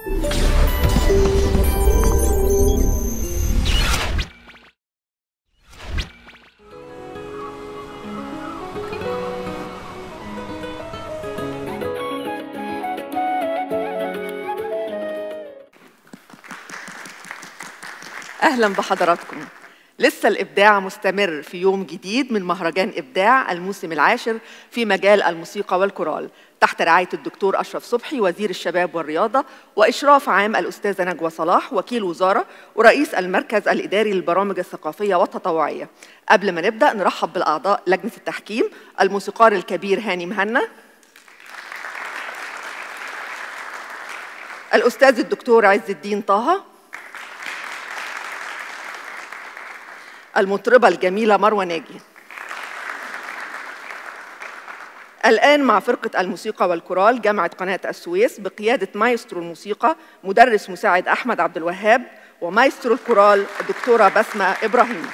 اهلا بحضراتكم لسه الابداع مستمر في يوم جديد من مهرجان ابداع الموسم العاشر في مجال الموسيقى والكورال تحت رعايه الدكتور اشرف صبحي وزير الشباب والرياضه واشراف عام الاستاذه نجوى صلاح وكيل وزاره ورئيس المركز الاداري للبرامج الثقافيه والتطوعيه قبل ما نبدا نرحب بالاعضاء لجنه التحكيم الموسيقار الكبير هاني مهنا الاستاذ الدكتور عز الدين طه المطربة الجميلة مروة ناجي الآن مع فرقة الموسيقى والكورال جامعة قناة السويس بقيادة مايسترو الموسيقى مدرس مساعد أحمد عبد الوهاب ومايسترو الكورال الدكتورة بسمة إبراهيم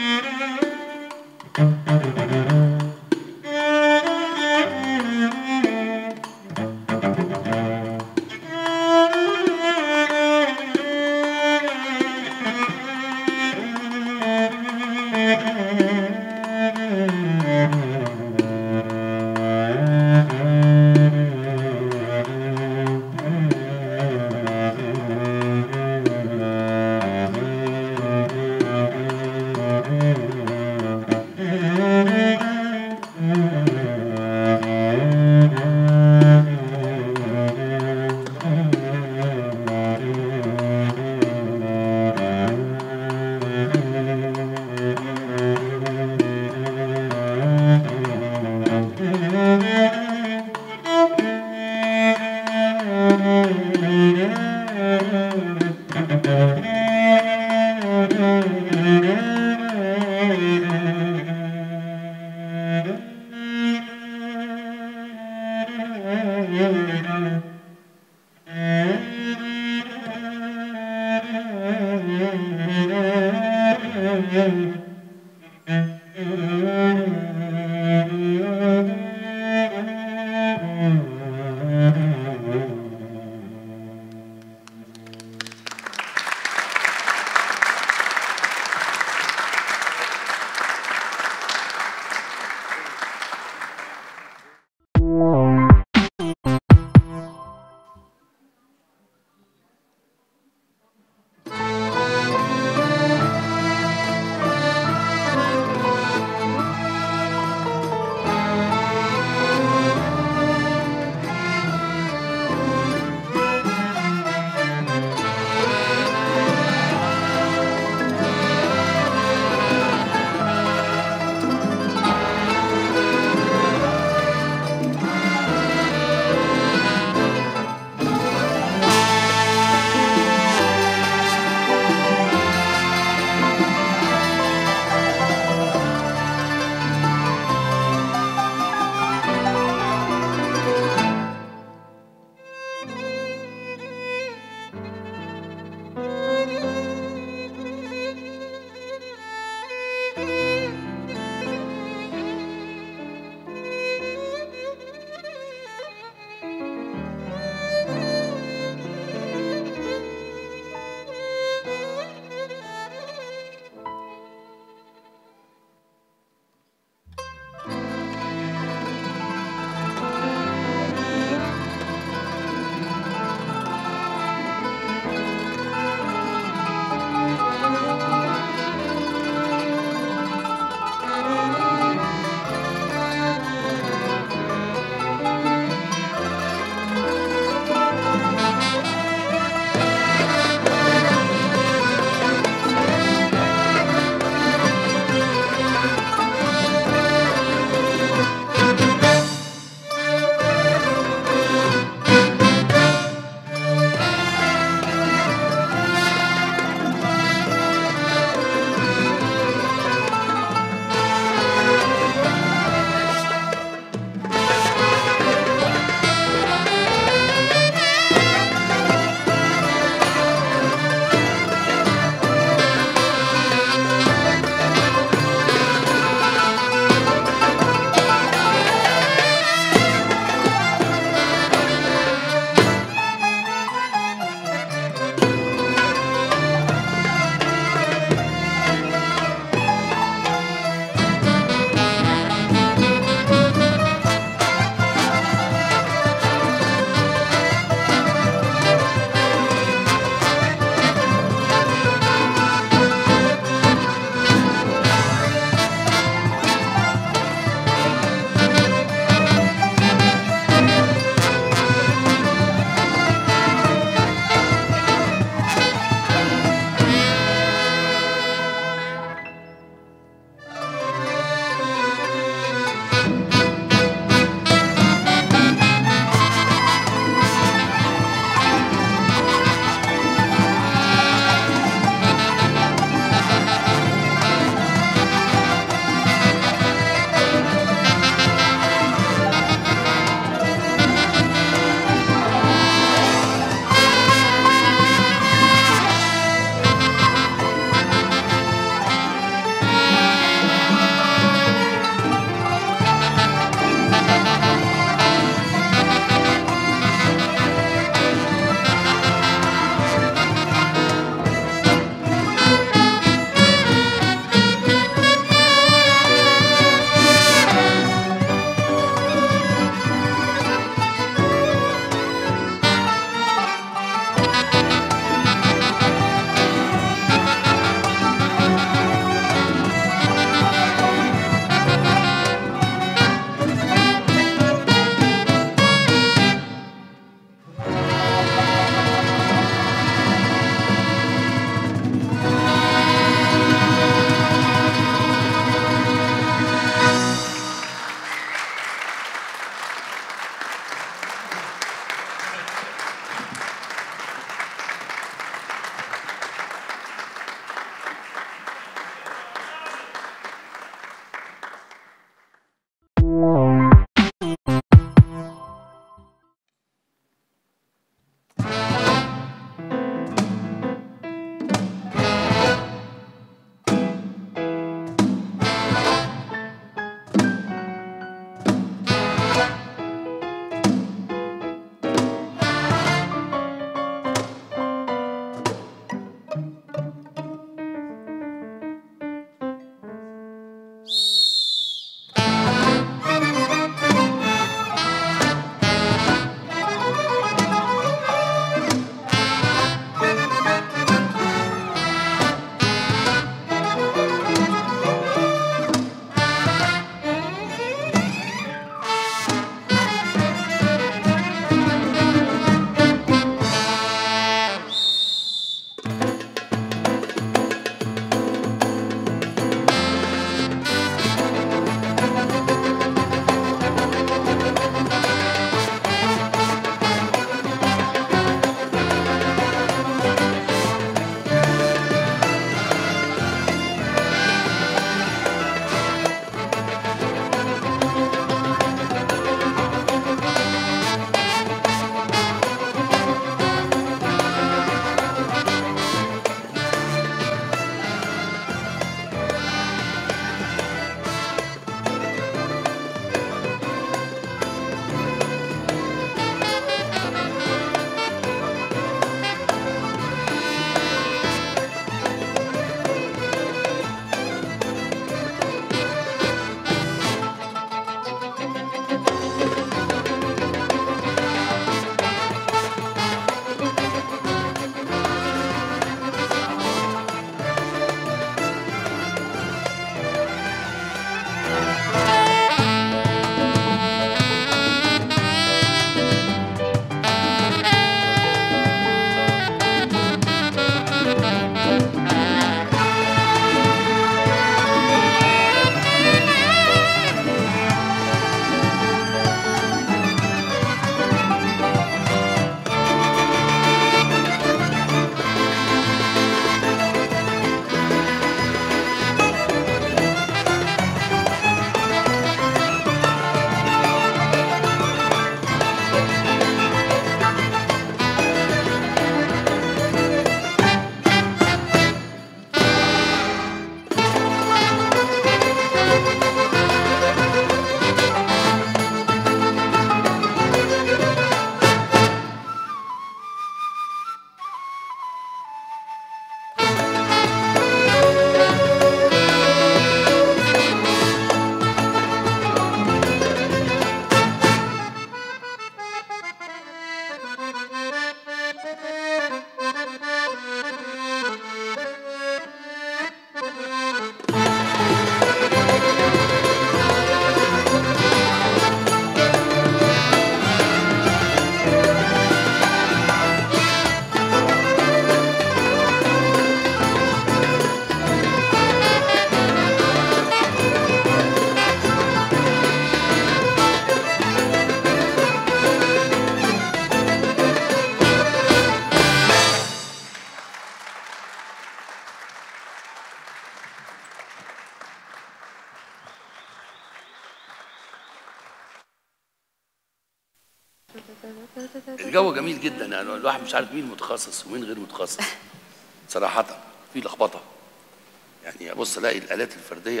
الجو جميل جدا يعني الواحد مش عارف مين متخصص ومين غير متخصص صراحة في لخبطة يعني ابص الاقي الالات الفردية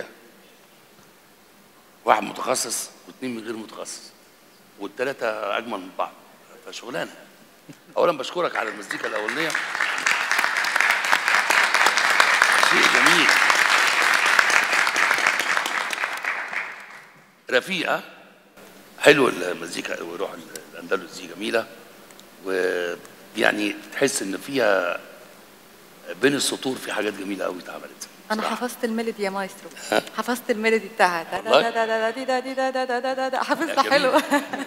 واحد متخصص واثنين من غير متخصص والثلاثة أجمل من بعض فشغلانة أولا بشكرك على المزيكا الأولانية شيء جميل رفيقة حلو المزيكا وروح الأندلس دي جميلة ويعني تحس إن فيها بين السطور في حاجات جميلة قوي اتعملت انا صراحة. حفظت الميلودي يا مايسترو حفظت الميلودي بتاعها دا- والله؟ دا- دا- دا- دي- دا- دي- دا- دا- دا- دا- دا- دا. حفظتها جميل. حلو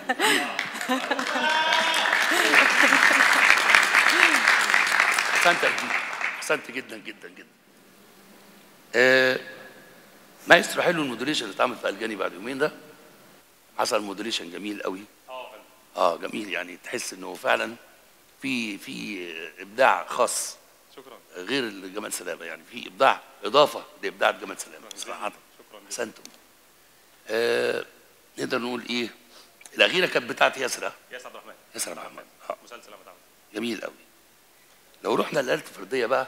احسنت يا جديد احسنت جدا جدا جدا آه مايسترو حلو المودريشن اللي اتعمل في الجاني بعد يومين ده حصل مودريشن جميل قوي اه جميل يعني تحس انه فعلا في في ابداع خاص شكرا غير جمال سلامه يعني في ابداع اضافه لابداع جمال سلامه صراحه شكرا جدا. احسنتم آه نقدر نقول ايه الاخيره كانت بتاعت ياسر ياسر عبد الرحمن ياسر عبد الرحمن آه. مسلسل انا بتعمل جميل قوي لو رحنا للآلة الفردية بقى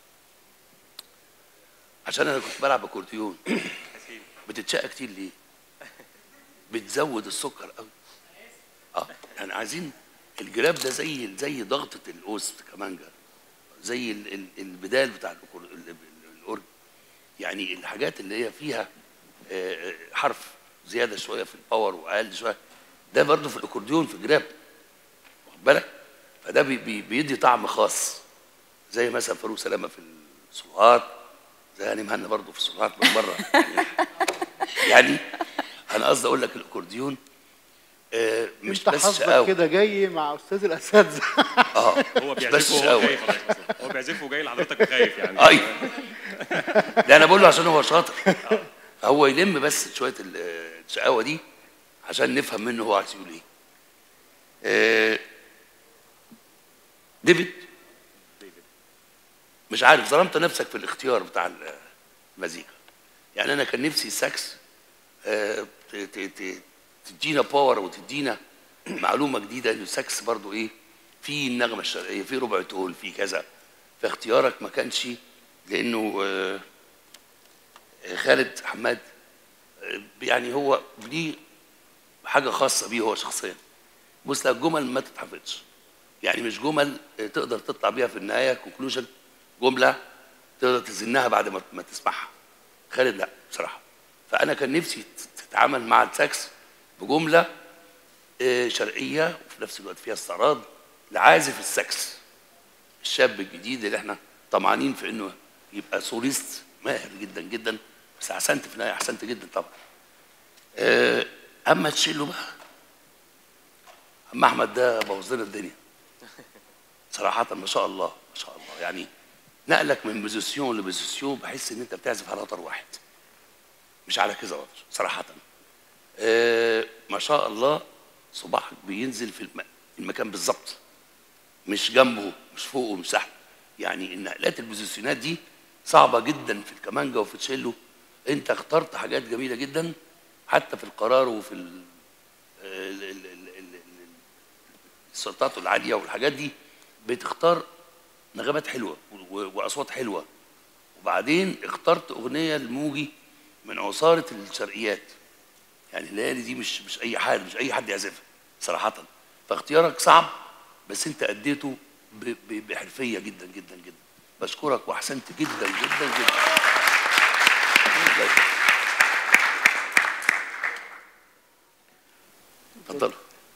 عشان انا كنت بلعب اكورديون حسين بتتشق كتير ليه؟ بتزود السكر قوي اه يعني عايزين الجراب ده زي زي ضغطة القوس كمانجا زي ال- ال- البدال بتاع الأكور- ال- ال- الاورج يعني الحاجات اللي هي فيها آه، آه، حرف زياده شويه في الباور واقل شويه ده برضه في الاكورديون في الجراب واخد بالك فده بي بي بيدي طعم خاص زي مثلا فاروق سلامه في الصلوات زي هاني مهنا برضه في الصلوات من بره يعني انا قصدي اقول لك الاكورديون آه، مش انت بس حظك شقاوه كده جاي مع استاذ الاساتذه اه هو مش بس بيعزف وهو شقاوه خايف على فكرة. هو بيعزف وجاي لحضرتك وخايف يعني ايوه لا انا بقول له عشان هو شاطر هو يلم بس شويه ال- الشقاوه دي عشان نفهم منه هو عايز يقول ايه آه، ديفيد مش عارف ظلمت نفسك في الاختيار بتاع المزيكا يعني انا كان نفسي الساكس آه، ت- ت- ت- تدينا باور وتدينا معلومه جديده ان الساكس برضو ايه في النغمه الشرقيه في ربع تول في كذا فاختيارك ما كانش لانه آه، آه، خالد حماد آه، يعني هو ليه حاجه خاصه بيه هو شخصيا بص لا، الجمل ما تتحفظش يعني مش جمل آه، تقدر تطلع بيها في النهايه كونكلوجن جمله تقدر تزنها بعد ما ما تسمعها خالد لا بصراحه فانا كان نفسي تت- تتعامل مع الساكس بجمله آه، شرقيه وفي نفس الوقت فيها استعراض لعازف الساكس الشاب الجديد اللي احنا طمعانين في انه يبقى سوليست ماهر جدا جدا بس احسنت في النهايه احسنت جدا طبعا آه، اما تشيلو بقى اما احمد ده بوظ لنا الدنيا صراحه ما شاء الله ما شاء الله يعني نقلك من بوزيسيون لبوزيسيون بحس ان انت بتعزف على وتر واحد مش على كذا وتر صراحه آه، ما شاء الله صباحك بينزل في الم- المكان بالظبط مش جنبه مش فوقه مش تحت يعني النقلات البوزيشنات دي صعبه جدا في الكمانجا وفي التشيلو انت اخترت حاجات جميله جدا حتى في القرار وفي ال- ال- ال- ال- ال- ال- السلطات العاليه والحاجات دي بتختار نغمات حلوه و- واصوات حلوه وبعدين اخترت اغنيه لموجي من عصاره الشرقيات يعني الليالي دي مش مش اي حد مش اي حد يعزفها صراحه فاختيارك صعب بس انت اديته ب- ب- بحرفيه جدا جدا جدا بشكرك واحسنت جدا جدا جدا اتفضل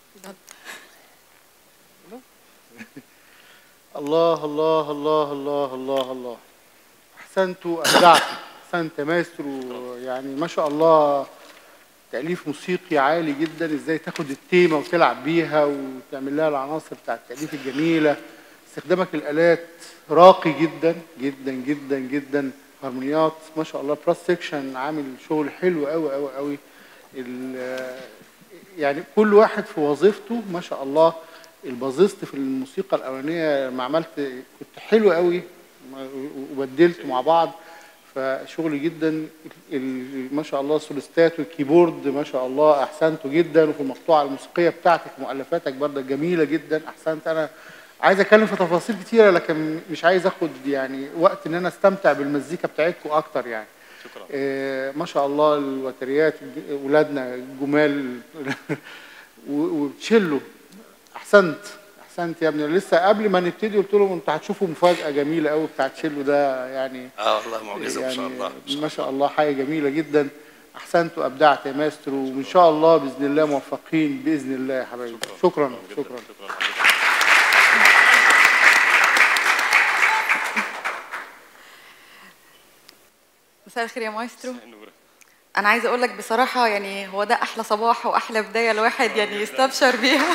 الله الله الله الله الله الله احسنتوا ابدعتوا احسنت يا مايسترو يعني ما شاء الله تأليف موسيقي عالي جدا ازاي تاخد التيمة وتلعب بيها وتعمل لها العناصر بتاع التأليف الجميلة استخدامك الآلات راقي جدا جدا جدا جدا هارمونيات ما شاء الله براس سيكشن عامل شغل حلو قوي قوي قوي ال- يعني كل واحد في وظيفته ما شاء الله البازيست في الموسيقى الاولانيه لما عملت كنت حلو قوي وبدلت مع بعض فشغل جدا ال- ال- ما شاء الله السوليستات والكيبورد ما شاء الله احسنتوا جدا وفي المقطوعه الموسيقيه بتاعتك مؤلفاتك برضه جميله جدا احسنت انا عايز اتكلم في تفاصيل كتيره لكن مش عايز اخد يعني وقت ان انا استمتع بالمزيكا بتاعتكم اكتر يعني شكرا آه، ما شاء الله الوتريات الج- ولادنا الجمال و- وتشيلوا احسنت احسنت يا ابني لسه قبل ما نبتدي قلت لهم انتوا هتشوفوا مفاجاه جميله قوي بتاعت تشيلو ده يعني اه والله معجزه ما شاء يعني الله ما شاء الله حاجه جميله جدا احسنت وابدعت يا ماسترو وان شاء الله باذن الله موفقين باذن الله يا حبايبي شكرا جداً. شكرا شكرا مساء الخير يا مايسترو النور انا عايزه اقول لك بصراحه يعني هو ده احلى صباح واحلى بدايه الواحد يعني يستبشر بيها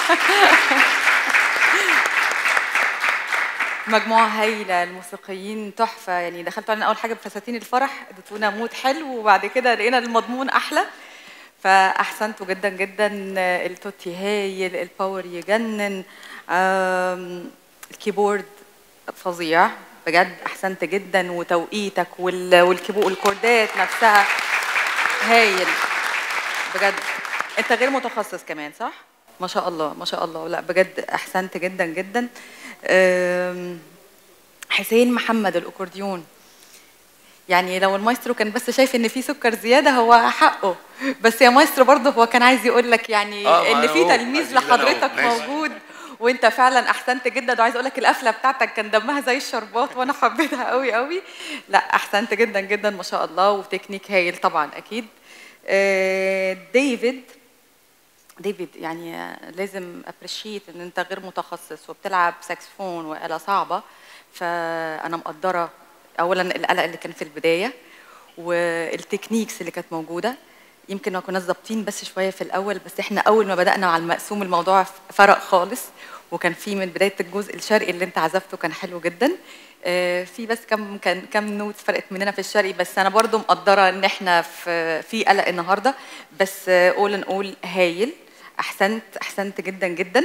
مجموعة هايلة الموسيقيين تحفة يعني دخلتوا علينا أول حاجة بفساتين الفرح اديتونا مود حلو وبعد كده لقينا المضمون أحلى فأحسنتوا جدا جدا التوتي هايل الباور يجنن آم، الكيبورد فظيع بجد أحسنت جدا وتوقيتك وال- والكيبو والكوردات نفسها هايل بجد انت غير متخصص كمان صح ما شاء الله ما شاء الله لا بجد احسنت جدا جدا أم، حسين محمد الاكورديون يعني لو المايسترو كان بس شايف ان في سكر زياده هو حقه بس يا مايسترو برضه هو كان عايز يقول لك يعني آه، ما ان أنا في أهو، تلميذ عايزين أنا أهو، لحضرتك ماشي. موجود وانت فعلا احسنت جدا وعايز اقول لك القفله بتاعتك كان دمها زي الشربات وانا حبيتها قوي قوي لا احسنت جدا جدا ما شاء الله وتكنيك هايل طبعا اكيد آه، ديفيد ديفيد يعني لازم ابريشيت ان انت غير متخصص وبتلعب ساكسفون وآلة صعبة فانا مقدرة اولا القلق اللي كان في البداية والتكنيكس اللي كانت موجودة يمكن ما كناش ظابطين بس شوية في الأول بس احنا أول ما بدأنا على المقسوم الموضوع فرق خالص وكان في من بداية الجزء الشرقي اللي أنت عزفته كان حلو جدا آه، في بس كم كان كم نوت فرقت مننا في الشرقي بس أنا برضو مقدرة إن احنا في في قلق النهاردة بس قول نقول هايل أحسنت أحسنت جدا جدا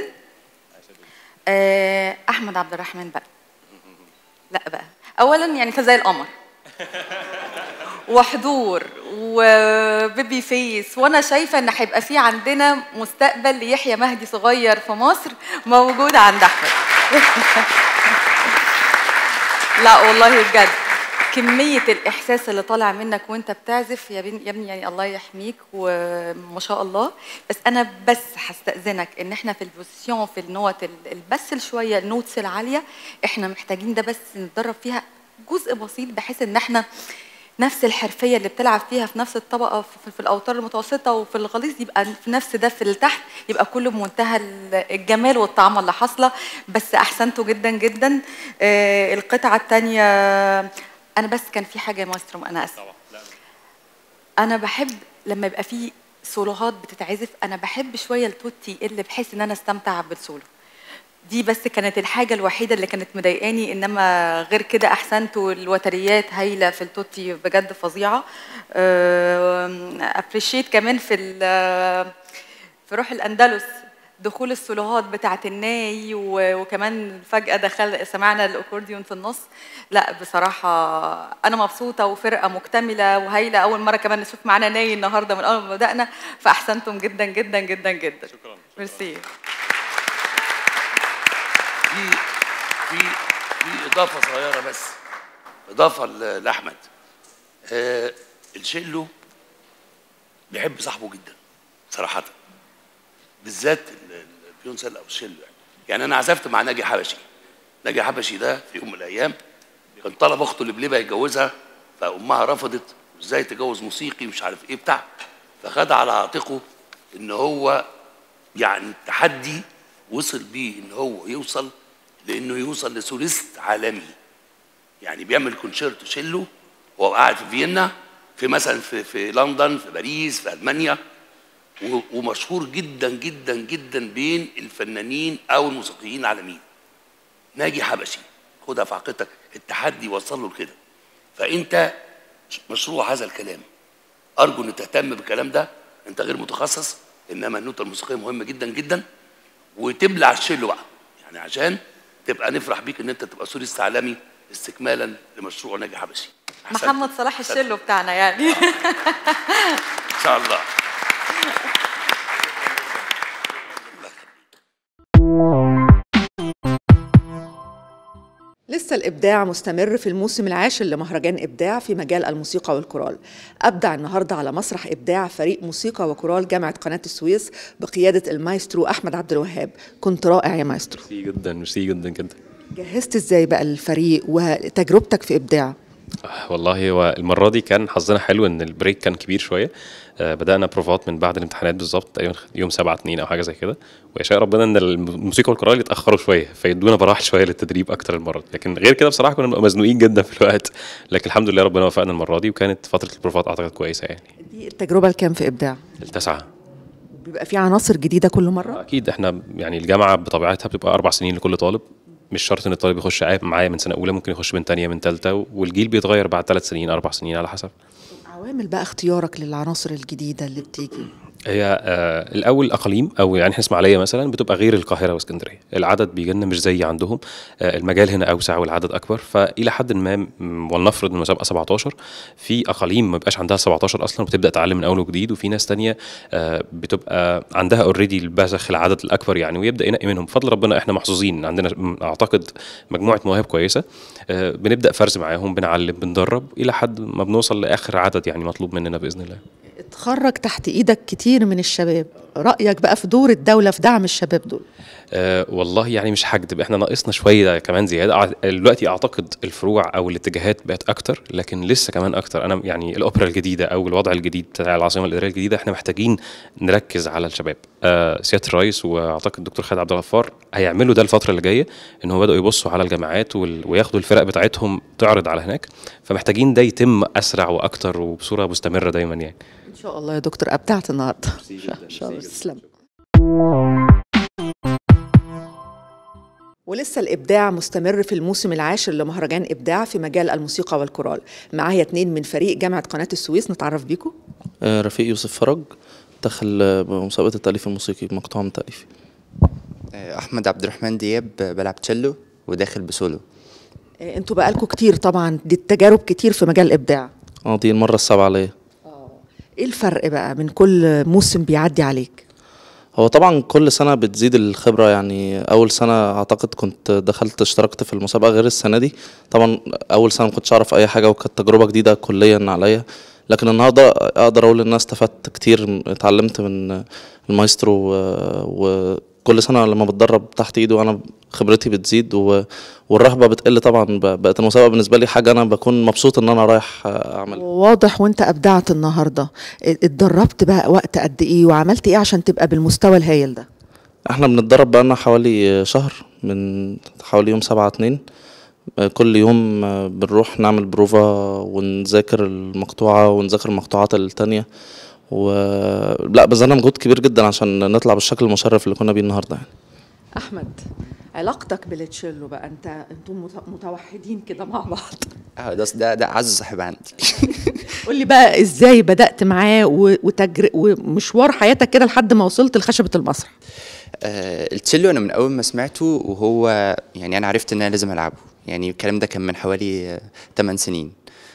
آه، أحمد عبد الرحمن بقى لا بقى أولا يعني أنت زي القمر وحضور وبيبي فيس وانا شايفه ان هيبقى في عندنا مستقبل ليحيى مهدي صغير في مصر موجود عند احمد لا والله بجد كمية الإحساس اللي طالع منك وأنت بتعزف يا بن- يا ابني يعني الله يحميك وما شاء الله بس أنا بس هستأذنك إن إحنا في البوزيسيون في النوت ال- ال- بس شوية النوتس العالية إحنا محتاجين ده بس نتدرب فيها جزء بسيط بحيث إن إحنا نفس الحرفيه اللي بتلعب فيها في نفس الطبقه في, في الاوتار المتوسطه وفي الغليظ يبقى في نفس ده في التحت يبقى كله بمنتهى ال- الجمال والطعمه اللي حاصله بس احسنتوا جدا جدا آه القطعه الثانيه انا بس كان في حاجه يا مايسترو انا اسف طبعا لا انا بحب لما يبقى في سولوهات بتتعزف انا بحب شويه التوتي اللي بحيث ان انا استمتع بالسولو دي بس كانت الحاجة الوحيدة اللي كانت مضايقاني إنما غير كده أحسنت والوتريات هايلة في التوتي بجد فظيعة أبريشيت كمان في ال- في روح الأندلس دخول السولوهات بتاعة الناي و- وكمان فجأة دخل سمعنا الأكورديون في النص لا بصراحة أنا مبسوطة وفرقة مكتملة وهايلة أول مرة كمان نشوف معانا ناي النهاردة من أول ما بدأنا فأحسنتم جدا جدا جدا جدا شكرا ميرسي في في في اضافه صغيره بس اضافه ل- لاحمد آه الشيلو بيحب صاحبه جدا صراحه بالذات ال- ال- البيونسل او الشيلو يعني يعني انا عزفت مع ناجي حبشي ناجي حبشي ده في يوم من الايام كان طلب اخته اللي بليبه يتجوزها فامها رفضت ازاي تجوز موسيقي مش عارف ايه بتاع فخد على عاتقه ان هو يعني التحدي وصل بيه ان هو يوصل لانه يوصل لسوليست عالمي يعني بيعمل كونشيرتو شيلو وهو قاعد في فيينا في مثلا في في لندن في باريس في المانيا و- ومشهور جدا جدا جدا بين الفنانين او الموسيقيين العالميين ناجي حبشي خدها في عقيدتك التحدي وصل له لكده فانت مشروع هذا الكلام ارجو ان تهتم بالكلام ده انت غير متخصص انما النوتة الموسيقيه مهمه جدا جدا وتبلع الشيلو بقى يعني عشان تبقى نفرح بيك ان انت تبقى سوليست عالمي استكمالا لمشروع ناجي حبشي أحسنت. محمد صلاح الشلو بتاعنا يعني ان شاء الله لسه الإبداع مستمر في الموسم العاشر لمهرجان إبداع في مجال الموسيقى والكورال أبدع النهاردة على مسرح إبداع فريق موسيقى وكورال جامعة قناة السويس بقيادة المايسترو أحمد عبد الوهاب كنت رائع يا مايسترو ميرسي جدا ميرسي جدا جدا جهزت إزاي بقى الفريق وتجربتك في إبداع آه، والله هو المره دي كان حظنا حلو ان البريك كان كبير شويه آه، بدانا بروفات من بعد الامتحانات بالظبط تقريبا يوم 7 2 او حاجه زي كده ويشاء ربنا ان الموسيقى والكورال يتاخروا شويه فيدونا براح شويه للتدريب اكتر المره دي لكن غير كده بصراحه كنا بنبقى مزنوقين جدا في الوقت لكن الحمد لله ربنا وفقنا المره دي وكانت فتره البروفات اعتقد كويسه يعني دي التجربة الكام في إبداع التاسعه بيبقى في عناصر جديدة كل مرة اكيد احنا يعني الجامعه بطبيعتها بتبقى اربع سنين لكل طالب مش شرط ان الطالب يخش عا- معايا من سنه اولى ممكن يخش من تانية من تالتة والجيل بيتغير بعد ثلاث سنين اربع سنين على حسب عوامل بقى اختيارك للعناصر الجديدة اللي بتيجي هي آه الاول اقاليم او يعني احنا اسماعيليه مثلا بتبقى غير القاهره واسكندريه العدد بيجي لنا مش زي عندهم آه المجال هنا اوسع والعدد اكبر فالى حد ما م- ولنفرض ان المسابقه 17 في اقاليم ما بيبقاش عندها 17 اصلا وبتبدا تعلم من اول وجديد وفي ناس تانية آه بتبقى عندها اوريدي البازخ العدد الاكبر يعني ويبدا ينقي منهم بفضل ربنا احنا محظوظين عندنا م- اعتقد مجموعه مواهب كويسه آه بنبدا فرز معاهم بنعلم بندرب الى حد ما بنوصل لاخر عدد يعني مطلوب مننا باذن الله اتخرج تحت ايدك كتير من الشباب رأيك بقى في دور الدولة في دعم الشباب دول أه والله يعني مش هكدب احنا ناقصنا شويه كمان زياده أع- دلوقتي اعتقد الفروع او الاتجاهات بقت اكتر لكن لسه كمان اكتر انا يعني الاوبرا الجديده او الوضع الجديد بتاع العاصمه الاداريه الجديده احنا محتاجين نركز على الشباب أه سياده الرئيس واعتقد الدكتور خالد عبد الغفار هيعملوا ده الفتره اللي جايه ان هم بداوا يبصوا على الجامعات وال- وياخدوا الفرق بتاعتهم تعرض على هناك فمحتاجين ده يتم اسرع واكتر وبصوره مستمره دايما يعني ان شاء الله يا دكتور ابدعت النهارده ان شاء الله تسلم ولسه الإبداع مستمر في الموسم العاشر لمهرجان إبداع في مجال الموسيقى والكورال معايا اتنين من فريق جامعة قناة السويس نتعرف بيكم آه، رفيق يوسف فرج دخل آه، مسابقة التأليف الموسيقي بمقطوعة من تأليفي احمد عبد الرحمن دياب بلعب تشيلو وداخل بسولو آه، انتوا بقالكم كتير طبعا دي التجارب كتير في مجال الإبداع اه دي المرة السابعة ليا ايه الفرق بقى من كل موسم بيعدي عليك هو طبعا كل سنة بتزيد الخبرة يعني أول سنة أعتقد كنت دخلت اشتركت في المسابقة غير السنة دي طبعا أول سنة مكنتش أعرف أي حاجة وكانت تجربة جديدة كليا عليا لكن النهاردة أقدر أقول إن أنا استفدت كتير اتعلمت من المايسترو و- وكل سنة لما بتدرب تحت إيده أنا خبرتي بتزيد و- والرهبة بتقل طبعا ب- بقت المسابقة بالنسبة لي حاجة أنا بكون مبسوط إن أنا رايح أعملها واضح وانت ابدعت النهارده اتدربت بقى وقت قد ايه وعملت ايه عشان تبقى بالمستوى الهايل ده احنا بنتدرب بقالنا حوالي شهر من حوالي يوم سبعة اتنين آه، كل يوم آه، بنروح نعمل بروفا ونذاكر المقطوعة ونذاكر المقطوعات التانية و لا بذلنا مجهود كبير جدا عشان نطلع بالشكل المشرف اللي كنا بيه النهارده يعني احمد علاقتك بالتشيلو بقى انت انتم مت- متوحدين كده مع بعض اه ده ده ده اعز صاحب عندي قول لي بقى ازاي بدات معاه و- وتجر... ومشوار حياتك كده لحد ما وصلت لخشبه المسرح آه التشيلو انا من اول ما سمعته وهو يعني انا عرفت ان انا لازم العبه يعني الكلام ده كان من حوالي آه 8 سنين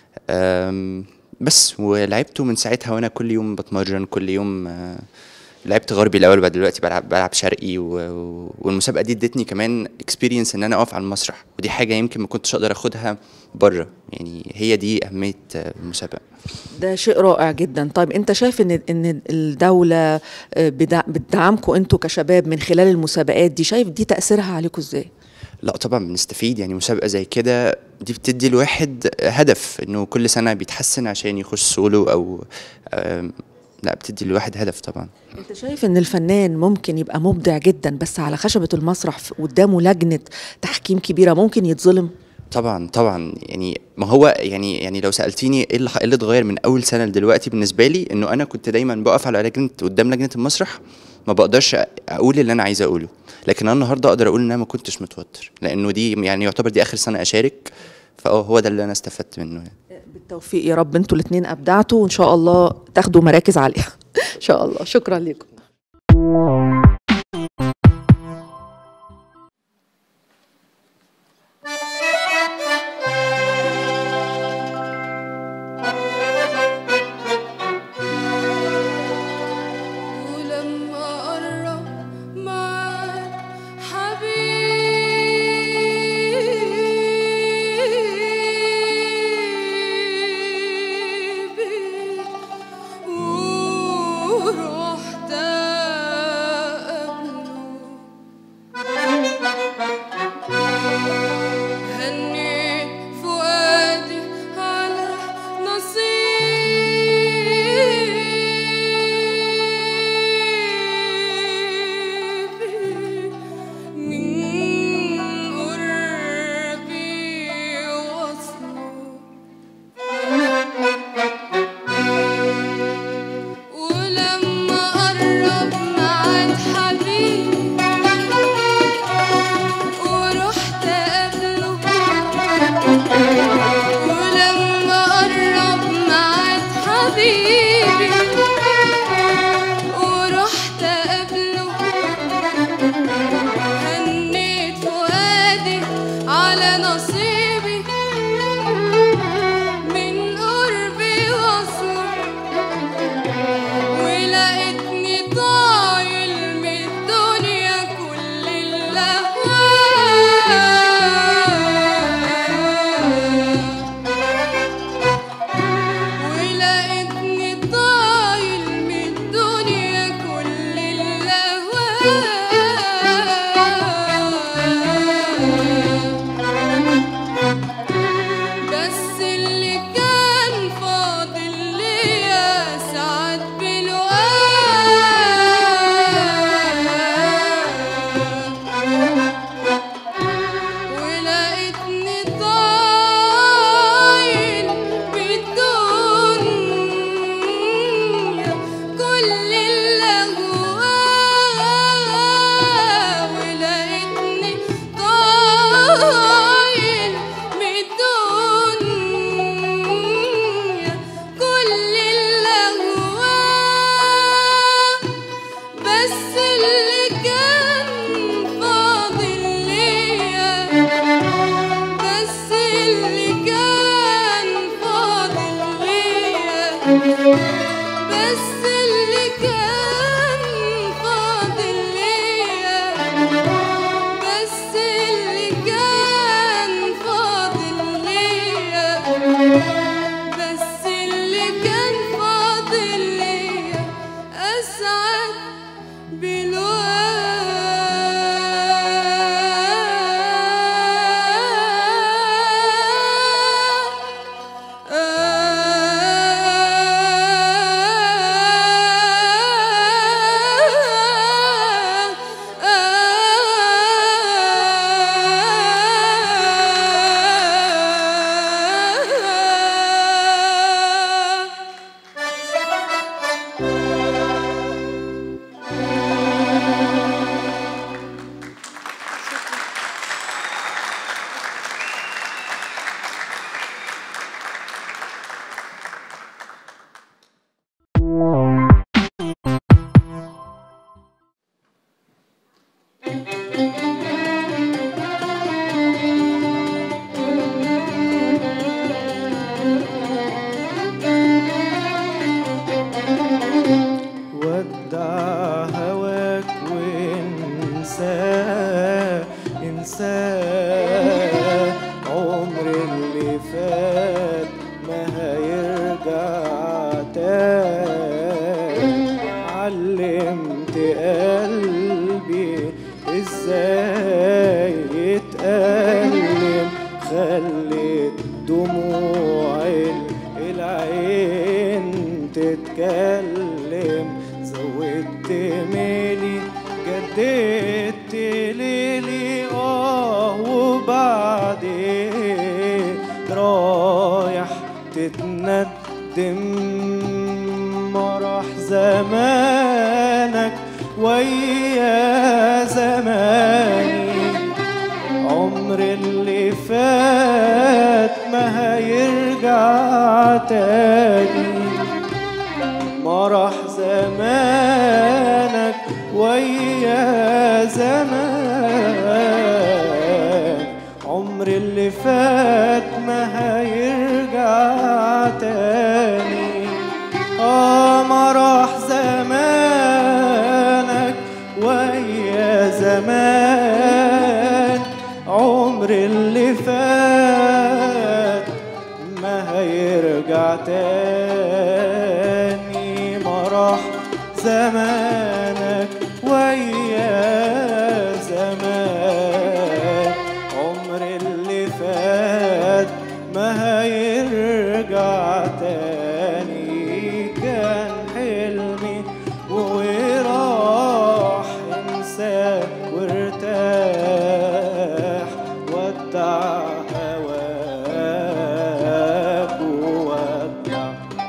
آم، بس ولعبته من ساعتها وانا كل يوم بتمرن كل يوم آه لعبت غربي الاول وبعد دلوقتي بلعب بلعب شرقي و... و- والمسابقه دي ادتني كمان اكسبيرينس ان انا اقف على المسرح ودي حاجه يمكن ما كنتش اقدر اخدها بره يعني هي دي اهميه آه، المسابقه ده شيء رائع جدا طيب انت شايف ان ان الدوله آه، بدع- بتدعمكم انتوا كشباب من خلال المسابقات دي شايف دي تاثيرها عليكم ازاي لا طبعا بنستفيد يعني مسابقة زي كده دي بتدي الواحد هدف انه كل سنة بيتحسن عشان يخش سولو او آم، لا بتدي الواحد هدف طبعا انت شايف ان الفنان ممكن يبقى مبدع جدا بس على خشبه المسرح في- قدامه لجنه تحكيم كبيره ممكن يتظلم طبعا طبعا يعني ما هو يعني يعني لو سالتيني ايه اللي إيه اللي اتغير من اول سنه لدلوقتي بالنسبه لي انه انا كنت دايما بقف على لجنه قدام لجنه المسرح ما بقدرش اقول اللي انا عايز اقوله لكن انا النهارده اقدر اقول ان انا ما كنتش متوتر لانه دي يعني يعتبر دي اخر سنه اشارك فاه هو ده اللي انا استفدت منه يعني. بالتوفيق يا رب انتوا الاثنين ابدعتوا وان شاء الله تاخدوا مراكز عاليه ان شاء الله شكرا لكم بس اللي كان فاضل ليا بس اللي كان فاضل ليا بس اللي كان فاضل ليا أسعد بلواه ودع هواك وانساه انساه عمر اللي فات ما هيرجع تاني علمت قلبي ازاي يتألم خليت دموع العين تتكلم زودت ميلي جددت ليلي اه وبعدين رايح تتندم مرح زمانك ويا زماني عمر اللي فات ما هيرجع تاني مرح زمانك ويا زمان عمر اللي فات ما هيرجع تاني اه مرح زمانك ويا زمان عمر اللي فات ما هيرجع تاني مرح زمانك ويا زمان عمر اللي فات ما هيرجع تاني كان حلمي وراح انساه وارتاح ودع هواك وودع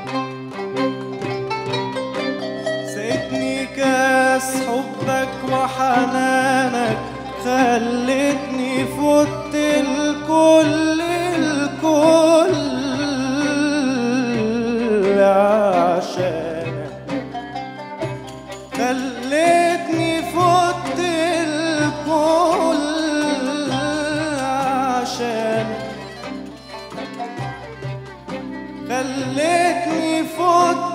سيدني كاس حبك وحنانك خلتني فت الكل الكل عشانك خلتني فت الكل عشانك خلتني فت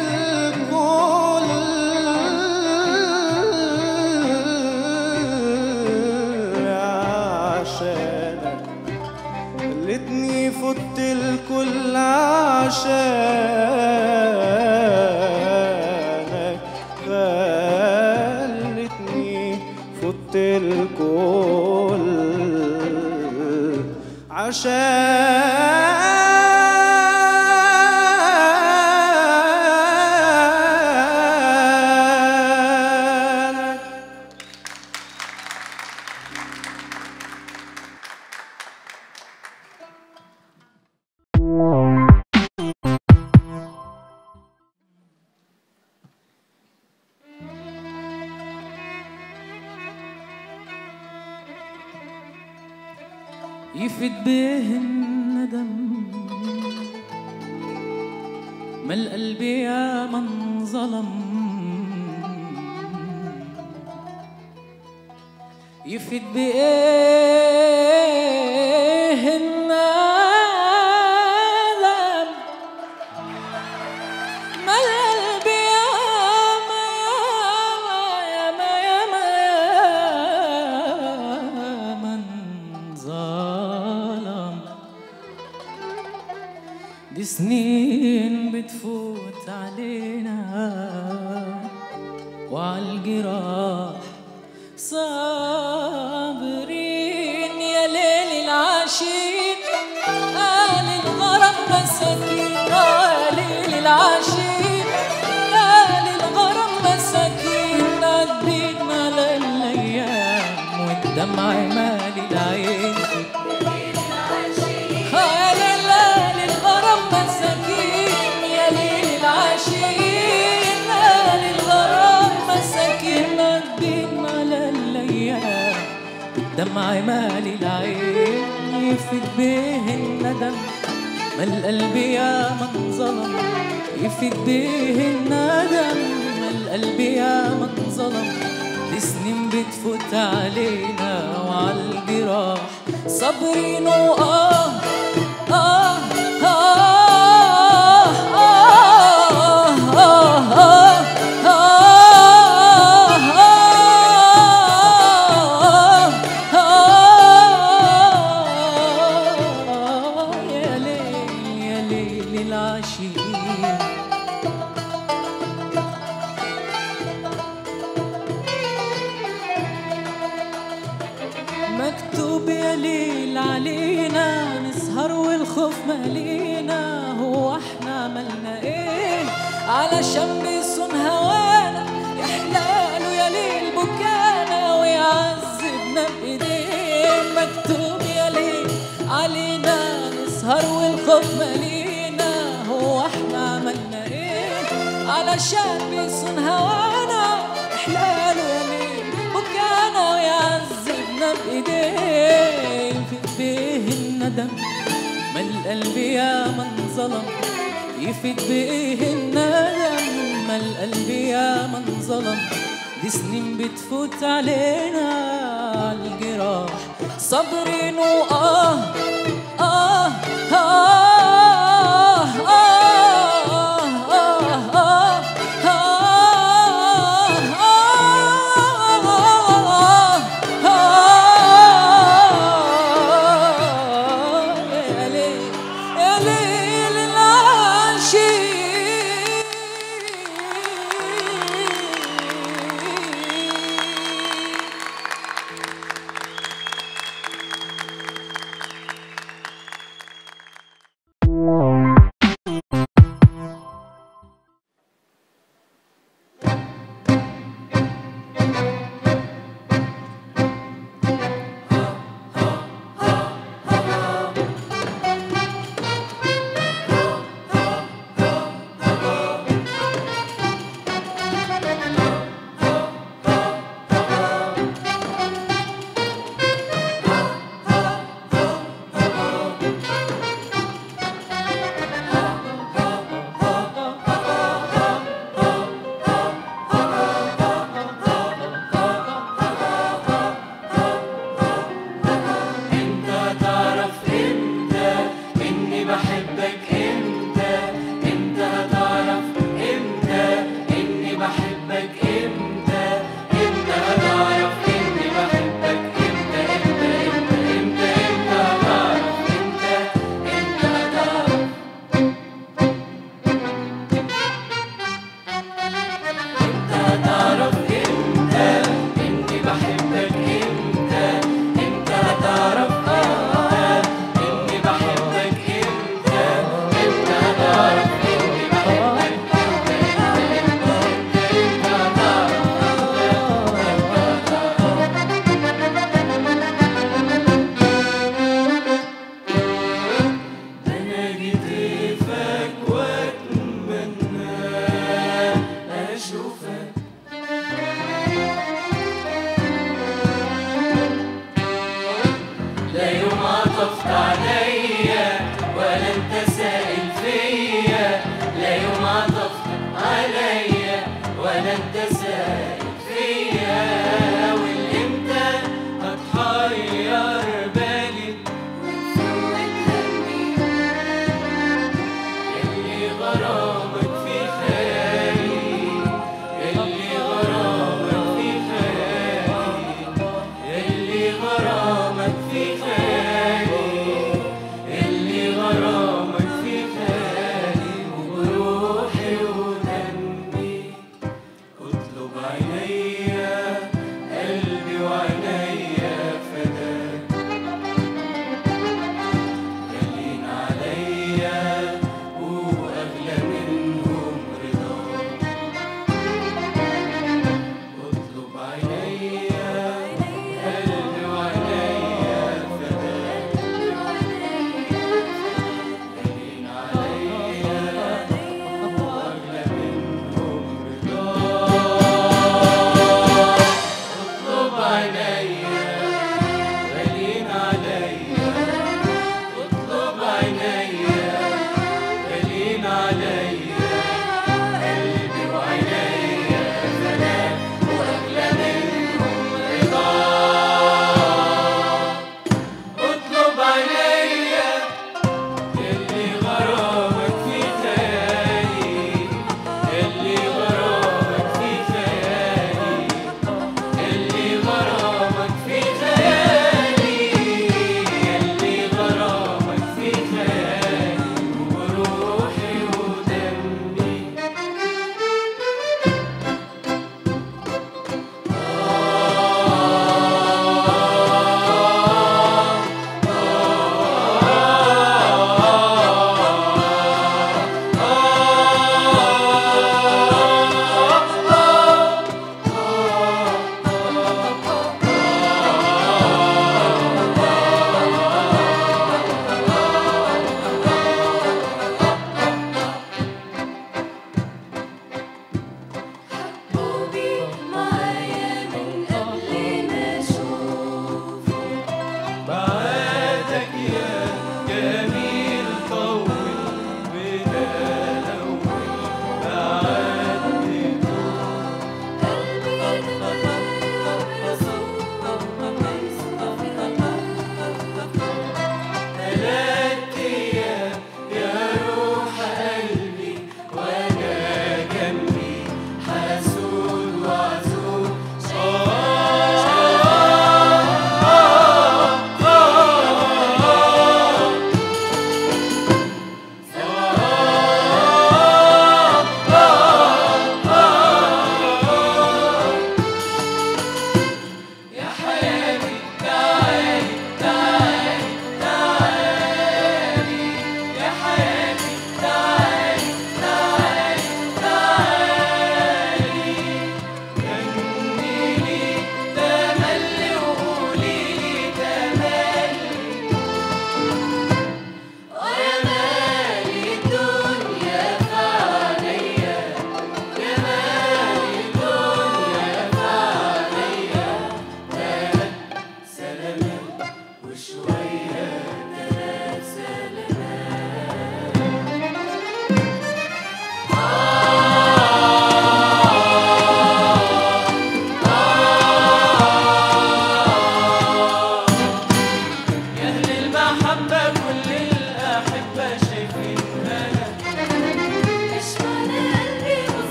الكل عشانك خلتني فت الكل عشانك خلتني فت الكل عشانك يفد به الندم ما القلب يا من ظلم يفد بإيه الندم دي سنين بتفوت علينا وعالجراح صابرين يا ليل العاشقين قال الغرام مساكين آه يا ليل العاشقين قال الغرام مساكين عديت على الايام والدمع مالي العين يا ليل الغرام مساكين يا ليل العاشقين يا للغرام مساكين عديت على الايام دمع مالي العين يفد به الندم ما القلب يا من ظلم يفد به الندم ما القلب يا من ظلم دي سنين بتفوت علينا وعالجراح صابرين وآه آه آه آه آه آه يا ليل يا ليل العاشقين مكتوب يا ليل علينا نسهر والخوف مالينا هو احنا عملنا ايه علشان بيصون هوانا يحلاله يا ليل بكانا ويعذبنا بايديه مكتوب يا ليل علينا نسهر والخوف مالينا هو احنا عملنا ايه علشان بيصون هوانا يحلاله يا ليل بكانا ويعذبنا بايديه يفيد بيه الندم ما القلب يا من ظلم يفيد بيه الندم ما القلب يا من ظلم دي سنين بتفوت علينا عالجراح صبرين وآه آه آه آه آه آه يا ليل يا ليل العاشقين انت تعرف امتى اني بحبك امتى انت هتعرف امتى اني بحبك امتى انت هتعرف اني بحبك امتى امتى امتى امتى انت هتعرف امتى انت هتعرف انت هتعرف امتى اني بحبك امتى انت هتعرف امتى اني بحبك امتى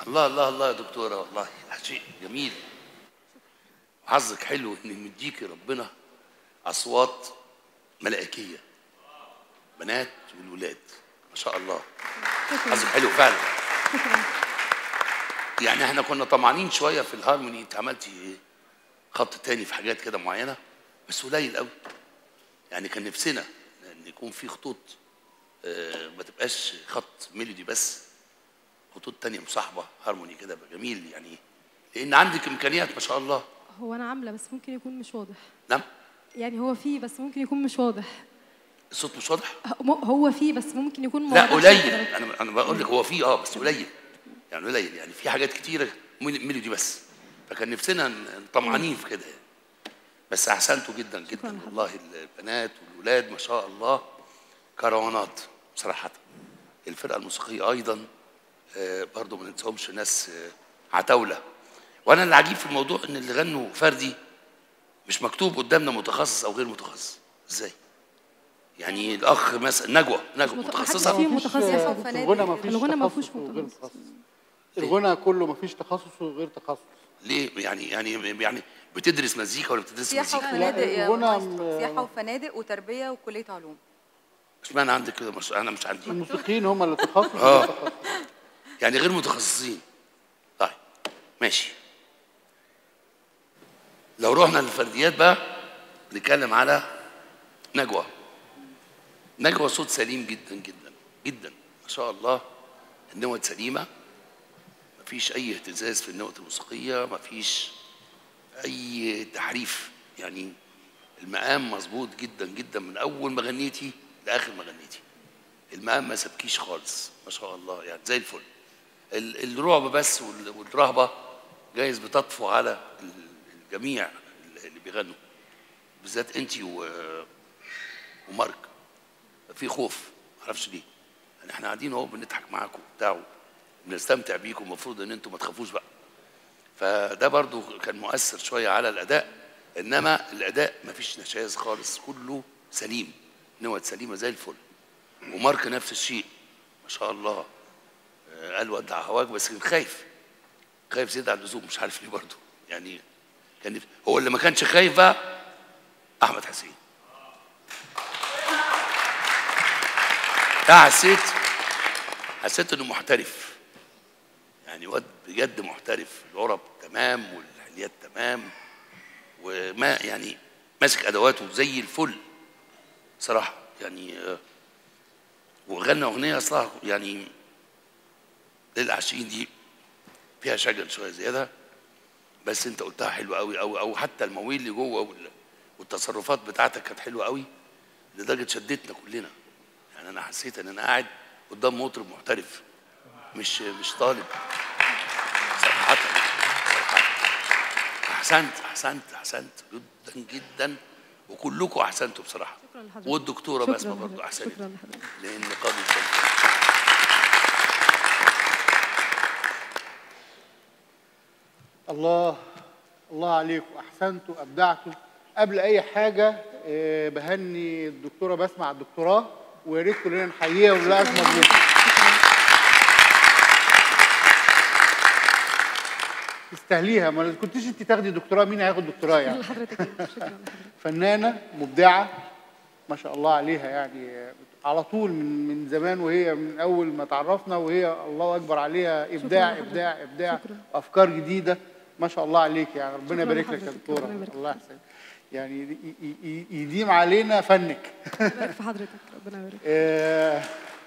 الله الله الله يا دكتورة والله شيء جميل حظك حلو ان مديكي ربنا اصوات ملائكية بنات والولاد ما شاء الله حظك حلو فعلا يعني احنا كنا طمعانين شوية في الهارموني انت عملتي ايه خط تاني في حاجات كده معينة بس قليل قوي يعني كان نفسنا ان يكون في خطوط آه، ما تبقاش خط ميلودي بس خطوط تانية مصاحبة هارموني كده يبقى جميل يعني لأن عندك إمكانيات ما شاء الله هو انا عامله بس ممكن يكون مش واضح نعم يعني هو فيه بس ممكن يكون مش واضح الصوت مش واضح م- هو فيه بس ممكن يكون ما لا واضحش قليل لدرجة- أنا أنا بقول لك هو في أه بس قليل يعني قليل يعني في حاجات كتيرة ميل- ميلودي بس فكان نفسنا ن- طمعانين في كده يعني. بس أحسنتوا جدا جدا والله البنات والولاد ما شاء الله كروانات صراحة الفرقة الموسيقية أيضا آه، برضو ما ننساهمش ناس آه، عتاولة وأنا اللي عجيب في الموضوع إن اللي غنوا فردي مش مكتوب قدامنا متخصص أو غير متخصص إزاي؟ يعني الأخ مثلا نجوى نجوى مت- متخصصة محدش فيهم متخصص في يا الغنى ما فيش الغنى ما تخصص فيهوش وغير متخصص تخصص الغنى كله ما فيش تخصص وغير تخصص ليه يعني يعني يعني بتدرس مزيكا ولا بتدرس سياحة مزيكا؟ وفنادق يا الغنى مايسترو م- سياحة وفنادق وتربية وكلية علوم اشمعنى عندك كده مش انا مش عندي الموسيقيين هم اللي تخصص اه وغير تخصص. يعني غير متخصصين طيب ماشي لو رحنا للفرديات بقى نتكلم على نجوى نجوى صوت سليم جدا جدا جدا ما شاء الله النوت سليمه مفيش اي اهتزاز في النوت الموسيقيه مفيش اي تحريف يعني المقام مظبوط جدا جدا من اول ما غنيتي لاخر ما غنيتي المقام ما سبكيش خالص ما شاء الله يعني زي الفل ال- الرعب بس وال- والرهبه جايز بتطفو على ال- الجميع اللي بيغنوا بالذات انت ومارك في خوف معرفش ليه يعني احنا قاعدين اهو بنضحك معاكم وبتاع بنستمتع بيكم المفروض ان انتم ما تخافوش بقى فده برضو كان مؤثر شويه على الاداء انما الاداء ما فيش نشاز خالص كله سليم نوت سليمه زي الفل ومارك نفس الشيء ما شاء الله آه، قال ودع هواك بس كان خايف خايف زيادة عن اللزوم مش عارف ليه برضه يعني كان هو اللي ما كانش خايف بقى احمد حسين ده حسيت حسيت انه محترف يعني واد بجد محترف العرب تمام والحليات تمام وما يعني ماسك ادواته زي الفل صراحه يعني آه، وغنى اغنيه اصلها يعني للعشرين دي فيها شجن شويه زياده بس انت قلتها حلوه قوي قوي او حتى المواويل اللي جوه وال- والتصرفات بتاعتك كانت حلوه قوي لدرجه شدتنا كلنا يعني انا حسيت ان انا قاعد قدام مطرب محترف مش مش طالب صراحه صراحة. احسنت احسنت احسنت جدا جدا وكلكم احسنتوا بصراحه شكرا لحضرتك والدكتوره شكراً بسمه لحضرتك. برضه احسنت شكرا لحضرتك لان قاضي الجنة. الله الله عليكم احسنتوا ابدعتوا قبل اي حاجه آه، بهني الدكتوره بسمع الدكتوراه ويا ريت كلنا نحييها ونقول لها الف مبروك تستاهليها ما كنتيش انت تاخدي دكتوراه مين هياخد دكتوراه يعني لحضرتك شكرا لحضرتك فنانه مبدعه ما شاء الله عليها يعني على طول من من زمان وهي من اول ما تعرفنا وهي الله اكبر عليها ابداع لحضرتك. ابداع ابداع شكرا. وافكار جديده ما شاء الله عليك يعني ربنا شكرا يبارك لك يا لحضرتك. دكتوره ربنا يبارك الله يحسن يعني ي- ي- ي- يديم علينا فنك يبارك في حضرتك ربنا يبارك آه،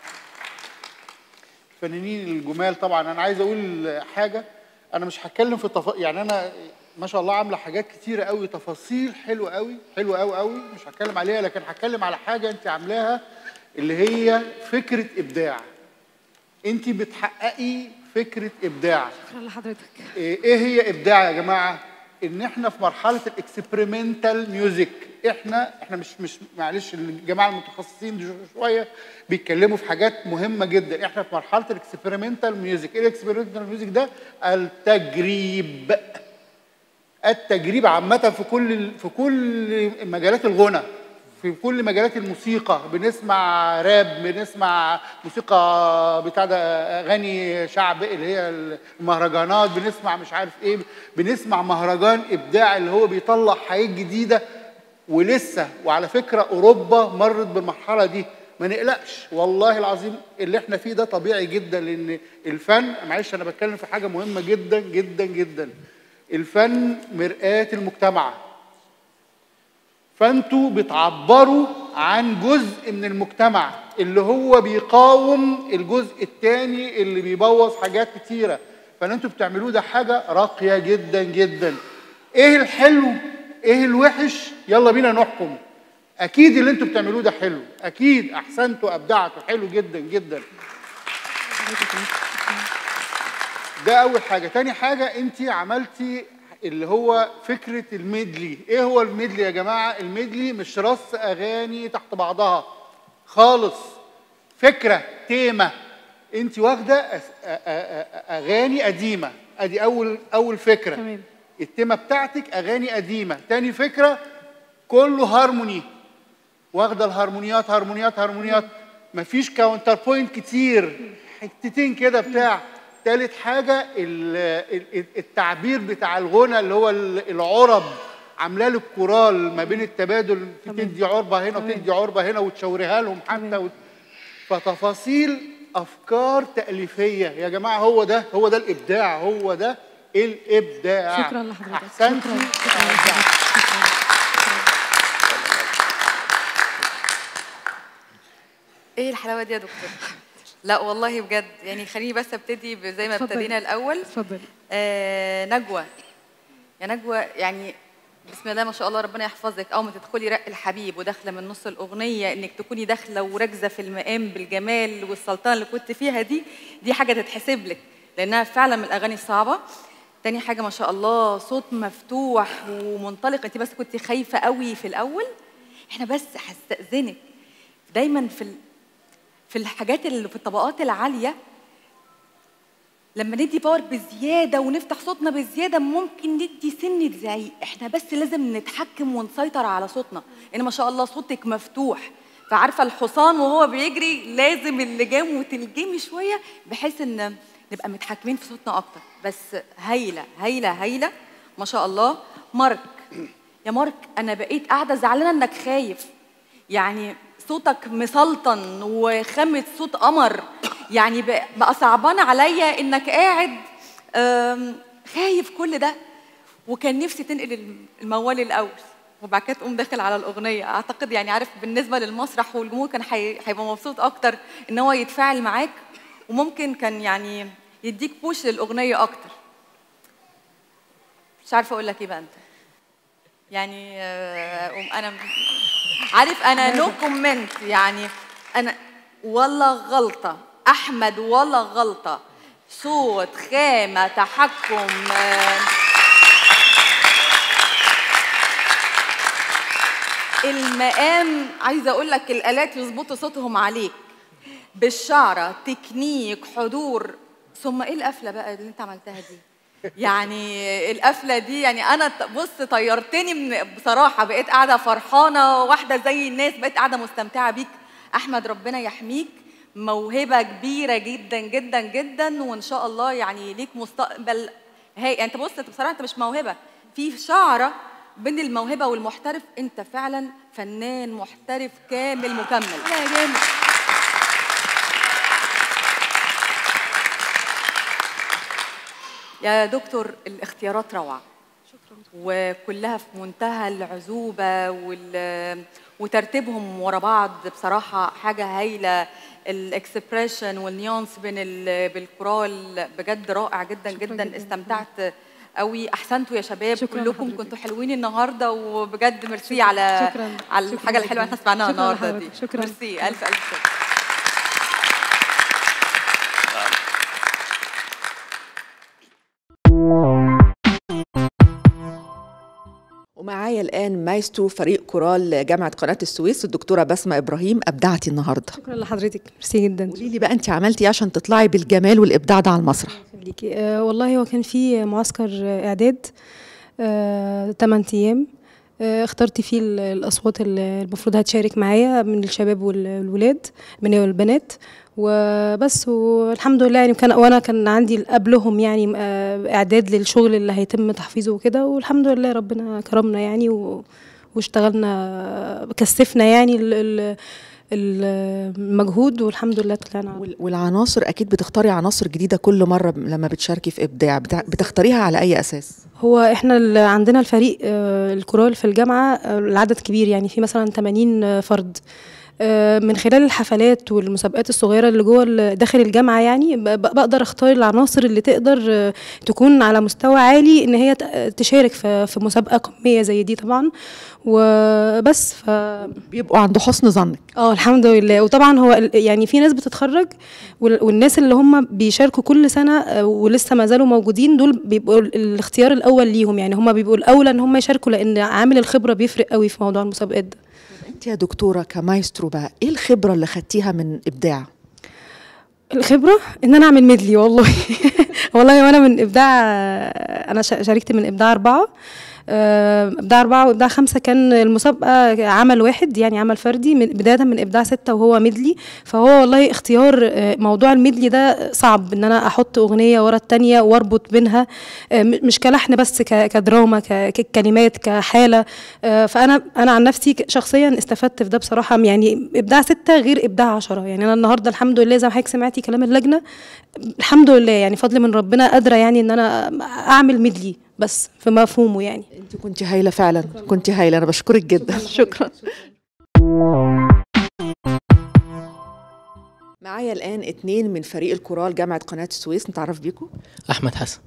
الفنانين الجمال طبعا انا عايز اقول حاجه انا مش هتكلم في التف... يعني انا ما شاء الله عامله حاجات كتيره قوي تفاصيل حلوه قوي حلوه قوي قوي مش هتكلم عليها لكن هتكلم على حاجه انت عاملاها اللي هي فكره ابداع انت بتحققي فكره ابداع شكرا لحضرتك ايه إيه هي ابداع يا جماعه ان احنا في مرحله الاكسبيرمنتال ميوزك احنا احنا مش مش معلش الجماعه المتخصصين دي شويه بيتكلموا في حاجات مهمه جدا احنا في مرحله الاكسبيرمنتال ميوزك ايه الاكسبيرمنتال ميوزك ده التجريب التجريب عامه في كل ال- في كل مجالات الغنى في كل مجالات الموسيقى بنسمع راب بنسمع موسيقى بتاع ده اغاني شعب اللي هي المهرجانات بنسمع مش عارف ايه بنسمع مهرجان ابداع اللي هو بيطلع حياه جديده ولسه وعلى فكره اوروبا مرت بالمرحله دي ما نقلقش والله العظيم اللي احنا فيه ده طبيعي جدا لان الفن معلش انا بتكلم في حاجه مهمه جدا جدا جدا الفن مرآة المجتمع فانتوا بتعبروا عن جزء من المجتمع اللي هو بيقاوم الجزء التاني اللي بيبوظ حاجات كتيره فاللي انتوا بتعملوه ده حاجه راقيه جدا جدا ايه الحلو ايه الوحش يلا بينا نحكم اكيد اللي انتوا بتعملوه ده حلو اكيد احسنتوا ابدعتوا حلو جدا جدا ده اول حاجه تاني حاجه انت عملتي اللي هو فكره الميدلي ايه هو الميدلي يا جماعه الميدلي مش رص اغاني تحت بعضها خالص فكره تيمه انت واخده أس- أ- أ- أ- اغاني قديمه ادي اول اول فكره تمام التيمه بتاعتك اغاني قديمه تاني فكره كله هارموني واخده الهارمونيات هارمونيات هارمونيات مفيش كاونتر بوينت كتير حتتين كده بتاع تالت حاجه ال- ال- التعبير بتاع الغنى اللي هو ال- العرب عامله لك كورال ما بين التبادل تدي عربه هنا وتدي عربه هنا وتشاوريها لهم حتى وت... فتفاصيل افكار تاليفيه يا جماعه هو ده هو ده الابداع هو ده الابداع شكرا لحضرتك احسنتي شكرا شكرا لحضرتك ايه الحلاوه دي يا دكتور لا والله بجد يعني خليني بس ابتدي ب- زي ما اتفضلي. ابتدينا الاول اتفضلي آه نجوى يا نجوى يعني بسم الله ما شاء الله ربنا يحفظك اول ما تدخلي رق الحبيب وداخله من نص الاغنيه انك تكوني داخله وراكزه في المقام بالجمال والسلطنه اللي كنت فيها دي دي حاجه تتحسب لك لانها فعلا من الاغاني الصعبه تاني حاجه ما شاء الله صوت مفتوح ومنطلق انت بس كنت خايفه قوي في الاول احنا بس هستاذنك دايما في ال... في الحاجات اللي في الطبقات العاليه لما ندي باور بزياده ونفتح صوتنا بزياده ممكن ندي سنه زعيق احنا بس لازم نتحكم ونسيطر على صوتنا لان ما شاء الله صوتك مفتوح فعارفه الحصان وهو بيجري لازم اللجام وتلجمي شويه بحيث ان نبقى متحكمين في صوتنا اكتر بس هايله هايله هايله ما شاء الله مارك يا مارك انا بقيت قاعده زعلانه انك خايف يعني صوتك مسلطن وخامة صوت قمر يعني بق- بقى صعبان عليا انك قاعد آم، خايف كل ده وكان نفسي تنقل الم- الموال الاول وبعد كده تقوم داخل على الاغنيه اعتقد يعني عارف بالنسبه للمسرح والجمهور كان حي- هيبقى مبسوط اكتر ان هو يتفاعل معاك وممكن كان يعني يديك بوش للاغنيه اكتر مش عارفه اقول لك ايه بقى انت يعني آه، أم- انا عارف انا نو كومنت يعني انا ولا غلطه احمد ولا غلطه صوت خامه تحكم آه، المقام عايزه اقول لك الالات يظبطوا صوتهم عليك بالشعره تكنيك حضور ثم ايه القفله بقى اللي انت عملتها دي يعني القفله دي يعني انا ط- بص طيرتني من بصراحه بقيت قاعده فرحانه واحده زي الناس بقيت قاعده مستمتعه بيك احمد ربنا يحميك موهبه كبيره جدا جدا جدا وان شاء الله يعني ليك مستقبل هاي يعني انت بص انت بصراحه انت مش موهبه في شعره بين الموهبه والمحترف انت فعلا فنان محترف كامل مكمل يا جامد يا دكتور الاختيارات روعه وكلها في منتهى العذوبه وال وترتيبهم ورا بعض بصراحه حاجه هايله الاكسبريشن والنيونس بين ال... بالكورال بجد رائع جدا جدا جداً. استمتعت قوي احسنتوا يا شباب شكراً كلكم لحضرتك. كنتوا حلوين النهارده وبجد ميرسي شكراً. على شكراً. على شكراً الحاجه الحلوه اللي جداً. احنا سمعناها شكراً النهارده دي لحضرتك. شكراً. ميرسي الف الف شكر ومعايا الآن مايسترو فريق كورال جامعة قناة السويس الدكتورة بسمة إبراهيم أبدعتي النهاردة شكرا لحضرتك ميرسي جدا قولي لي بقى أنت عملتي إيه عشان تطلعي بالجمال والإبداع ده على المسرح خليكي آه والله هو كان في معسكر آه، اعداد آه 8 ايام آه، اخترت فيه ال- الأصوات اللي المفروض هتشارك معايا من الشباب وال- والولاد من والبنات وبس والحمد لله يعني كان وانا كان عندي قبلهم يعني آه، اعداد للشغل اللي هيتم تحفيظه وكده والحمد لله ربنا كرمنا يعني و- واشتغلنا كثفنا يعني ال- ال- ال- المجهود والحمد لله طلعنا وال- والعناصر اكيد بتختاري عناصر جديده كل مره لما بتشاركي في ابداع بتع- بتختاريها على اي اساس هو احنا ال- عندنا الفريق آه، الكورال في الجامعه آه، العدد كبير يعني في مثلا 80 فرد آه، من خلال الحفلات والمسابقات الصغيره اللي جوه ال- داخل الجامعه يعني ب- ب- بقدر اختار العناصر اللي تقدر آه، تكون على مستوى عالي ان هي ت- تشارك في في مسابقه قوميه زي دي طبعا وبس ف بيبقوا عند حسن ظنك اه الحمد لله وطبعا هو ال- يعني في ناس بتتخرج وال- والناس اللي هم بيشاركوا كل سنه آه، ولسه ما زالوا موجودين دول بيبقوا ال- الاختيار الاول ليهم يعني هم بيبقوا الاولى ان هم يشاركوا لان عامل الخبره بيفرق قوي في موضوع المسابقات ده انت يا دكتوره كمايسترو بقى ايه الخبره اللي خدتيها من ابداع الخبره ان انا اعمل ميدلي والله والله وانا من ابداع انا شا- شاركت من ابداع اربعه آه، ابداع اربعه وابداع خمسه كان المسابقه عمل واحد يعني عمل فردي من بدايه من ابداع سته وهو ميدلي فهو والله اختيار آه، موضوع الميدلي ده صعب ان انا احط اغنيه ورا التانيه واربط بينها آه، م- مش كلحن بس ك- كدراما ك- ككلمات كحاله آه، فانا انا عن نفسي ك- شخصيا استفدت في ده بصراحه يعني ابداع سته غير ابداع عشرة يعني انا النهارده الحمد لله زي ما حضرتك سمعتي كلام اللجنه الحمد لله يعني فضل من ربنا قادره يعني ان انا اعمل ميدلي بس في مفهومه يعني انت كنت هايله فعلا كنت هايله انا بشكرك جدا شكرا معايا الان اتنين من فريق الكورال جامعه قناه السويس نتعرف بيكم احمد حسن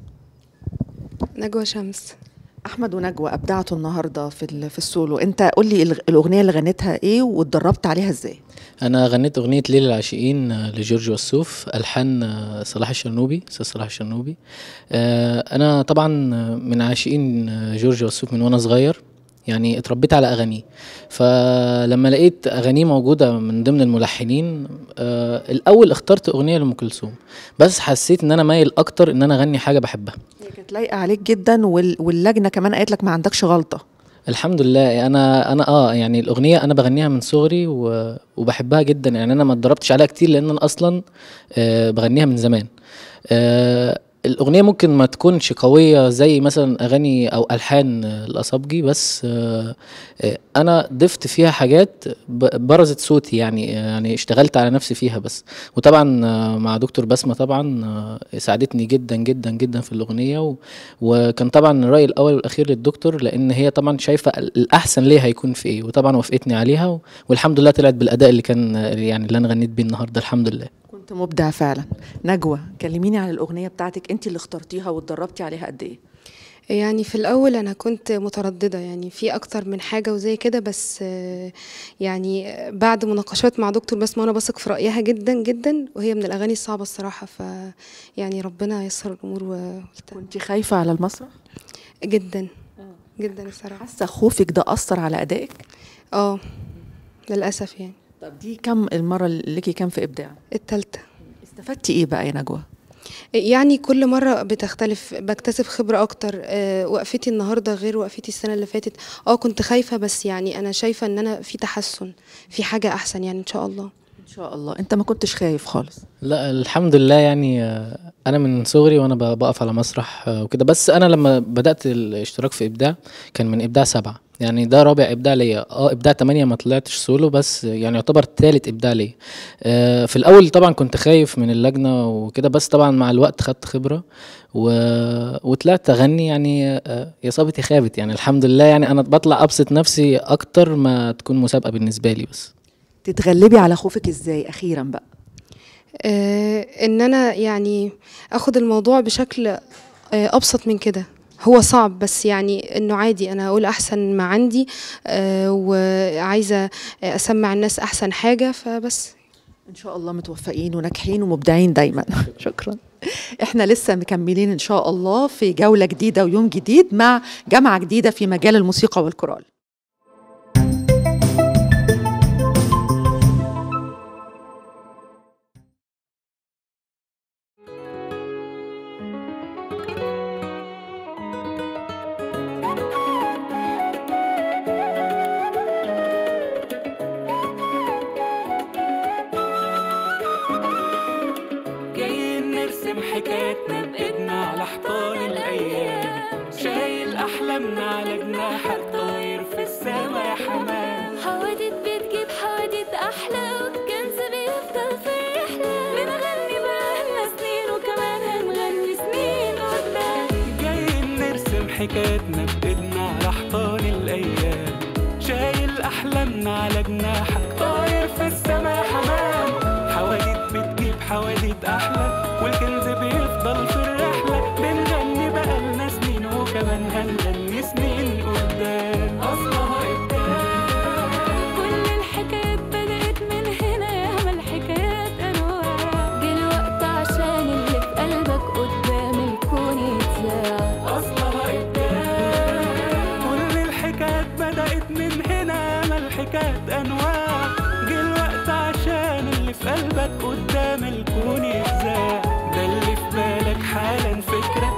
نجوى شمس احمد ونجوى ابدعتوا النهارده في ال- في السولو انت قول لي الغ- الاغنيه اللي غنيتها ايه واتدربت عليها ازاي انا غنيت اغنيه ليل العاشقين آه، لجورج وسوف الحان آه، صلاح الشرنوبي استاذ صلاح الشرنوبي آه، انا طبعا آه، من عاشقين آه، جورج وسوف من وانا صغير يعني اتربيت على اغانيه فلما لقيت اغانيه موجوده من ضمن الملحنين آه، الاول اخترت اغنيه لام كلثوم بس حسيت ان انا مايل اكتر ان انا اغني حاجه بحبها هي كانت لايقه عليك جدا وال- واللجنه كمان قالت لك ما عندكش غلطه الحمد لله انا انا اه يعني الاغنيه انا بغنيها من صغري و- وبحبها جدا يعني انا ما اتدربتش عليها كتير لان انا اصلا آه بغنيها من زمان آه الاغنيه ممكن ما تكونش قويه زي مثلا اغاني او الحان آه، الاصابجي بس آه آه انا ضفت فيها حاجات ب- برزت صوتي يعني يعني اشتغلت على نفسي فيها بس وطبعا آه، مع دكتور بسمه طبعا آه، ساعدتني جدا جدا جدا في الاغنيه و وكان طبعا الراي الاول والاخير للدكتور لان هي طبعا شايفه ال- الاحسن ليها هيكون في ايه وطبعا وافقتني عليها و- والحمد لله طلعت بالاداء اللي كان يعني اللي انا غنيت بيه النهارده الحمد لله كنت مبدع فعلا نجوى كلميني عن الاغنيه بتاعتك انت اللي اخترتيها واتدربتي عليها قد ايه يعني في الأول أنا كنت مترددة يعني في أكتر من حاجة وزي كده بس آه، يعني بعد مناقشات مع دكتور بسمة وأنا بثق في رأيها جدا جدا وهي من الأغاني الصعبة الصراحة ف يعني ربنا ييسر الأمور و كنت خايفه على المسرح جدا جدا الصراحة حاسه خوفك ده اثر على ادائك اه للأسف يعني طب دي كم المره اللي ليكي كام في ابداع التالتة استفدتي ايه بقى يا نجوى يعني كل مرة بتختلف بكتسب خبرة أكتر آه، وقفتي النهاردة غير وقفتي السنة اللي فاتت اه كنت خايفة بس يعني أنا شايفة إن أنا في تحسن في حاجة أحسن يعني إن شاء الله ان شاء الله انت ما كنتش خايف خالص لا الحمد لله يعني آه، انا من صغري وانا ب- بقف على مسرح آه، وكده بس انا لما بدات الاشتراك في ابداع كان من ابداع سبعة يعني ده رابع ابداع ليا اه ابداع تمانية ما طلعتش سولو بس يعني يعتبر تالت ابداع ليا آه، في الاول طبعا كنت خايف من اللجنه وكده بس طبعا مع الوقت خدت خبره و... وطلعت اغني يعني آه، يا صابتي خابت يعني الحمد لله يعني انا بطلع ابسط نفسي اكتر ما تكون مسابقه بالنسبه لي بس تتغلبي على خوفك ازاي اخيرا بقى آه، ان انا يعني اخد الموضوع بشكل آه، ابسط من كده هو صعب بس يعني انه عادي انا اقول احسن ما عندي آه، وعايزه اسمع الناس احسن حاجه فبس ان شاء الله متوفقين وناجحين ومبدعين دايما شكرا احنا لسه مكملين ان شاء الله في جوله جديده ويوم جديد مع جامعه جديده في مجال الموسيقى والكورال نرسم حكايتنا بإيدنا على حيطان الأيام شايل أحلامنا على جناحك طاير في السما يا حمام حوادث بتجيب حوادث احلى والكنز بيفضل في الرحله بنغني بقالنا سنين وكمان هنغني سنين قدام جايين نرسم حكايتنا بإيدنا على حيطان الأيام شايل أحلامنا على جناحك طاير في السما يا حمام حواديت بتجيب حواديت أحلى والكنز بيفضل في الرحلة بنغني بقالنا سنين وكمان هنغني سنين قدام أصلها كل الحكايات بدأت من هنا ياما الحكايات أنواع جه الوقت عشان اللي في قلبك قدام الكون يتذاع أصلها كل الحكايات بدأت من هنا ما الحكايات أنواع جه الوقت عشان اللي في قلبك قدام الكون يتذاع ده اللي في بالك حالا فكرة